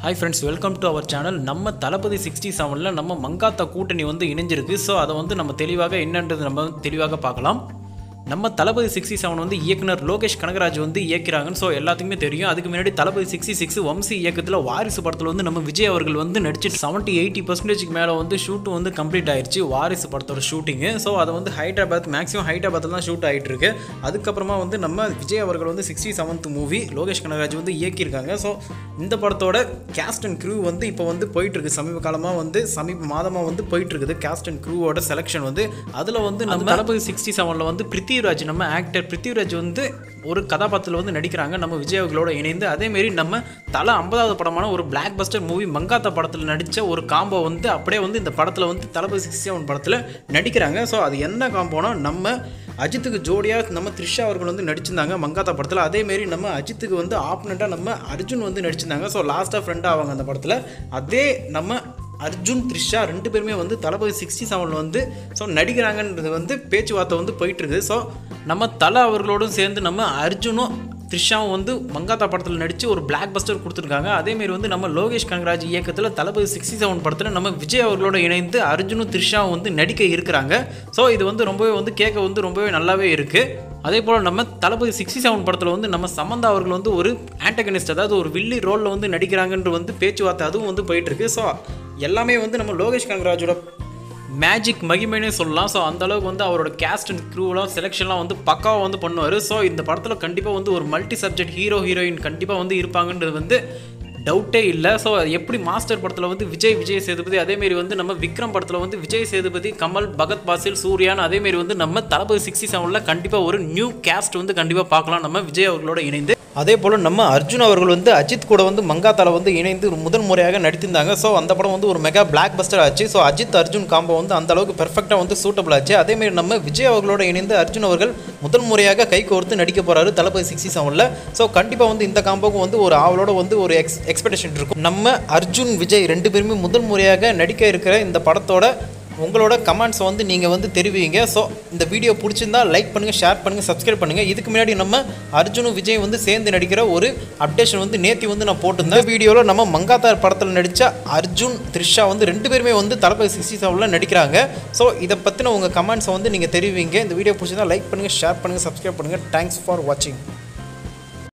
hi friends welcome to our channel நம்ம Thalapathy sixty செவனில் நம்ம மங்காத்தா கூட்டணி வந்து இணைஞ்சிருக்கு ஸோ அதை வந்து நம்ம தெளிவாக என்னன்றது நம்ம தெளிவாக பார்க்கலாம் நம்ம தளபதி சிக்ஸ்டி செவன் வந்து இயக்குனர் லோகேஷ் கனகராஜ் வந்து இயக்கிறாங்கன்னு ஸோ எல்லாத்துக்குமே தெரியும் அதுக்கு முன்னாடி தளபதி சிக்ஸ்டி சிக்ஸ் வம்சி இயக்கத்தில் வாரிசு படத்தில் வந்து நம்ம விஜய் அவர்கள் வந்து நடிச்சிட்டு செவன்ட்டி எயிட்டி பர்சன்டேஜ்க்கு மேலே வந்து ஷூட் வந்து கம்ப்ளீட் ஆயிருச்சு வாரிசு படத்தோட ஷூட்டிங்கு ஸோ அதை வந்து ஹைதராபாத் மேக்ஸிமம் ஹைதராபாத்தில் தான் ஷூட் ஆகிட்டு இருக்கு அதுக்கப்புறமா வந்து நம்ம விஜய் அவர்கள் வந்து sixty seventh movie Lokesh Kanagaraj வந்து இயக்கியிருக்காங்க ஸோ இந்த படத்தோட கேஸ்ட் அண்ட் க்ரூ வந்து இப்போ வந்து போயிட்டு இருக்கு சமீப காலமாக வந்து சமீப மாதமாக வந்து போயிட்டு இருக்குது கேஸ்ட் அண்ட் க்ரூவோட செலெக்ஷன் வந்து அதில் வந்து நம்ம தளபதி சிக்ஸ்டி செவனில் வந்து பிருத்திவிராஜ் நம்ம ஆக்டர் பிருத்திவிராஜ் வந்து ஒரு கதாபாத்திரத்தில் வந்து நடிக்கிறாங்க நம்ம விஜய் அவர்களோட இணைந்து அதேமாரி நம்ம தலை ஐம்பதாவது படமான ஒரு பிளாக் பஸ்டர் மூவி மங்காத்தா படத்தில் நடித்த ஒரு காம்போ வந்து அப்படியே வந்து இந்த படத்தில் வந்து தளபதி சிக்ஸ்டி செவன் படத்தில் நடிக்கிறாங்க ஸோ அது என்ன காம்போனா நம்ம அஜித்துக்கு ஜோடியாக நம்ம த்ரிஷா அவர்கள் வந்து நடிச்சிருந்தாங்க மங்காத்தா படத்தில் அதேமாரி நம்ம அஜித்துக்கு வந்து ஆப்பனண்ட்டாக நம்ம அர்ஜுன் வந்து நடிச்சிருந்தாங்க ஸோ லாஸ்ட்டாக ஃப்ரெண்ட் ஆவாங்க அந்த படத்தில் அதே நம்ம அர்ஜுன் த்ரிஷா ரெண்டு பேருமே வந்து தளபதி சிக்ஸ்டி செவனில் வந்து ஸோ நடிக்கிறாங்கன்றது வந்து பேச்சுவார்த்தை வந்து போயிட்டு இருக்குது ஸோ நம்ம தலை அவர்களோடும் சேர்ந்து நம்ம அர்ஜுனும் த்ரிஷாவும் வந்து மங்காத்தா படத்தில் நடித்து ஒரு பிளாக் பஸ்டர் கொடுத்துருக்காங்க அதேமாரி வந்து நம்ம லோகேஷ் கனகராஜ் இயக்கத்தில் தளபதி சிக்ஸ்டி செவன் படத்தில் நம்ம விஜய் அவர்களோட இணைந்து அர்ஜுனும் த்ரிஷாவும் வந்து நடிக்க இருக்கிறாங்க ஸோ இது வந்து ரொம்பவே வந்து கேட்க வந்து ரொம்பவே நல்லாவே இருக்குது அதே போல் நம்ம தளபதி சிக்ஸ்டி செவன் படத்தில் வந்து நம்ம சமந்தா அவர்கள் வந்து ஒரு ஆண்டகனிஸ்ட் அதாவது ஒரு வில்லி ரோலில் வந்து நடிக்கிறாங்கன்ற வந்து பேச்சுவார்த்தை அதுவும் வந்து போயிட்டுருக்கு ஸோ எல்லாமே வந்து நம்ம லோகேஷ் கனகராஜோட மேஜிக் மகிமைனே சொல்லலாம் ஸோ அந்த அளவுக்கு வந்து அவரோட கேஸ்ட் அண்ட் க்ரூலாம் செலெக்ஷன்லாம் வந்து பக்காவாக வந்து பண்ணுவார் ஸோ இந்த படத்தில் கண்டிப்பாக வந்து ஒரு மல்டி சப்ஜெக்ட் ஹீரோ ஹீரோயின் கண்டிப்பாக வந்து இருப்பாங்கன்றது வந்து டவுட்டே இல்லை ஸோ எப்படி மாஸ்டர் படத்தில் வந்து விஜய் விஜய் சேதுபதி அதேமாரி வந்து நம்ம விக்ரம் படத்தில் வந்து விஜய் சேதுபதி கமல் பகத் பாசில் சூர்யான் அதேமாரி வந்து நம்ம தளபதி சிக்ஸ்டி செவனில் கண்டிப்பாக ஒரு நியூ கேஸ்ட் வந்து கண்டிப்பாக பார்க்கலாம் நம்ம விஜய் அவர்களோட இணைந்து அதே போல் நம்ம அர்ஜுன் அவர்கள் வந்து அஜித் கூட வந்து மங்காத்தால வந்து இணைந்து முதல் முறையாக நடித்திருந்தாங்க ஸோ அந்த படம் வந்து ஒரு மெகா பிளாக் பஸ்டர் ஆச்சு ஸோ அஜித் அர்ஜுன் காம்போ வந்து அந்த அளவுக்கு பெர்ஃபெக்டாக வந்து சூட்டபிள் ஆச்சு அதேமாரி நம்ம விஜய் அவர்களோட இணைந்து அர்ஜுன் அவர்கள் முதல் முறையாக கை கோர்த்து நடிக்க போகிறாரு தளபதி சிக்ஸ்டி செவனில் ஸோ கண்டிப்பாக வந்து இந்த காம்போக்கும் வந்து ஒரு ஆவலோட வந்து ஒரு எக்ஸ் எக்ஸ்பெக்டேஷன் இருக்கும் நம்ம அர்ஜுன் விஜய் ரெண்டு பேருமே முதல் முறையாக நடிக்க இருக்கிற இந்த படத்தோட உங்களோட கமெண்ட்ஸை வந்து நீங்கள் வந்து தெரிவிங்க ஸோ இந்த வீடியோ பிடிச்சிருந்தா லைக் பண்ணுங்கள் ஷேர் பண்ணுங்கள் சப்ஸ்கிரைப் பண்ணுங்கள் இதுக்கு முன்னாடி நம்ம அர்ஜுனும் விஜய் வந்து சேர்ந்து நடிக்கிற ஒரு அப்டேஷன் வந்து நேத்தி வந்து நான் போட்டிருந்தேன் வீடியோவில் நம்ம மங்காத்தார் படத்தில் நடித்த அர்ஜுன் த்ரிஷா வந்து ரெண்டு பேருமே வந்து தளபதி சிக்ஸ்டி செவனில் நடிக்கிறாங்க ஸோ இதை பற்றின உங்கள் கமெண்ட்ஸை வந்து நீங்கள் தெரிவிங்க இந்த வீடியோ பிடிச்சிருந்தா லைக் பண்ணுங்கள் ஷேர் பண்ணுங்கள் சப்ஸ்கிரைப் பண்ணுங்கள் தேங்க்ஸ் ஃபார் வாட்சிங்